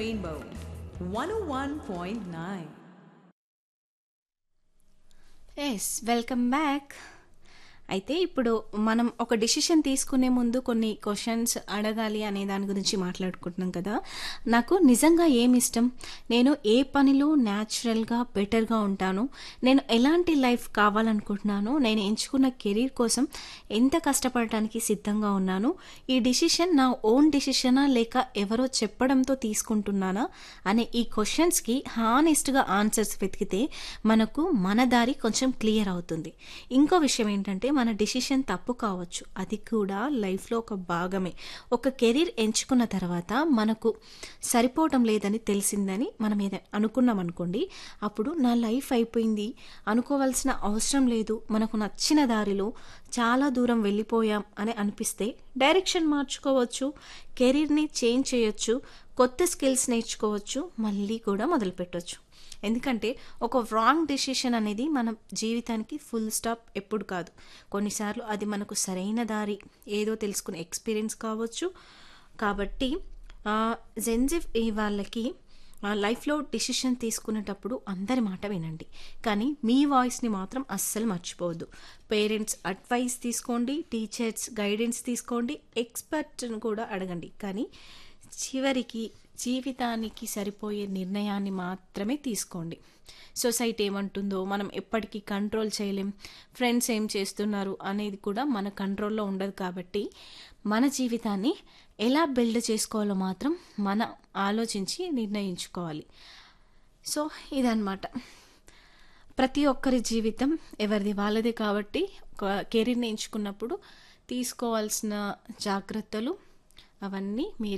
Rainbow 101.9. Yes welcome back అయితే ఇప్పుడు మనం ఒక డిసిషన్ తీసుకునే ముందు కొన్ని క్వశ్చన్స్ అడగాలి అనే దాని గురించి మాట్లాడుకుంటున్నాం కదా నాకు నిజంగా ఏమి ఇష్టం నేను ఏ పనిలో న్యాచురల్గా బెటర్గా ఉంటాను నేను ఎలాంటి లైఫ్ కావాలనుకుంటున్నాను నేను ఎంచుకున్న కెరీర్ కోసం ఎంత కష్టపడటానికి సిద్ధంగా ఉన్నాను ఈ డిసిషన్ నా ఓన్ డిసిషనా లేక ఎవరో చెప్పడంతో తీసుకుంటున్నానా అనే ఈ క్వశ్చన్స్కి హానెస్ట్గా ఆన్సర్స్ వెతికితే మనకు మన దారి కొంచెం క్లియర్ అవుతుంది ఇంకో విషయం ఏంటంటే మన డిసిషన్ తప్పు కావచ్చు అది కూడా లైఫ్లో ఒక భాగమే ఒక కెరీర్ ఎంచుకున్న తర్వాత మనకు సరిపోవటం లేదని తెలిసిందని మనం ఏదైనా అనుకున్నాం అనుకోండి అప్పుడు నా లైఫ్ అయిపోయింది అనుకోవాల్సిన అవసరం లేదు మనకు నచ్చిన దారిలో చాలా దూరం వెళ్ళిపోయాం అని అనిపిస్తే డైరెక్షన్ మార్చుకోవచ్చు కెరీర్ని చేంజ్ చేయొచ్చు కొత్త స్కిల్స్ నేర్చుకోవచ్చు మళ్ళీ కూడా మొదలుపెట్టవచ్చు ఎందుకంటే ఒక రాంగ్ డెసిషన్ అనేది మన జీవితానికి ఫుల్ స్టాప్ ఎప్పుడు కాదు కొన్నిసార్లు అది మనకు సరైన దారి ఏదో తెలుసుకునే ఎక్స్పీరియన్స్ కావచ్చు కాబట్టి జెన్జిఫ్ ఈ వాళ్ళకి లైఫ్లో డిసిషన్ తీసుకునేటప్పుడు అందరి మాట వినండి కానీ మీ వాయిస్ని మాత్రం అస్సలు మర్చిపోవద్దు పేరెంట్స్ అడ్వైస్ తీసుకోండి టీచర్స్ గైడెన్స్ తీసుకోండి ఎక్స్పర్ట్ని కూడా అడగండి కానీ చివరికి జీవితానికి సరిపోయే నిర్ణయాన్ని మాత్రమే తీసుకోండి సొసైటీ ఏమంటుందో మనం ఎప్పటికీ కంట్రోల్ చేయలేం ఫ్రెండ్స్ ఏం చేస్తున్నారు అనేది కూడా మన కంట్రోల్లో ఉండదు కాబట్టి మన జీవితాన్ని ఎలా బిల్డ్ చేసుకోవాలో మాత్రం మన ఆలోచించి నిర్ణయించుకోవాలి సో ఇదన్నమాట ప్రతి ఒక్కరి జీవితం ఎవరిది వాళ్ళదే కాబట్టి ఒక కెరీర్ని ఎంచుకున్నప్పుడు తీసుకోవాల్సిన జాగ్రత్తలు అవన్నీ మీరు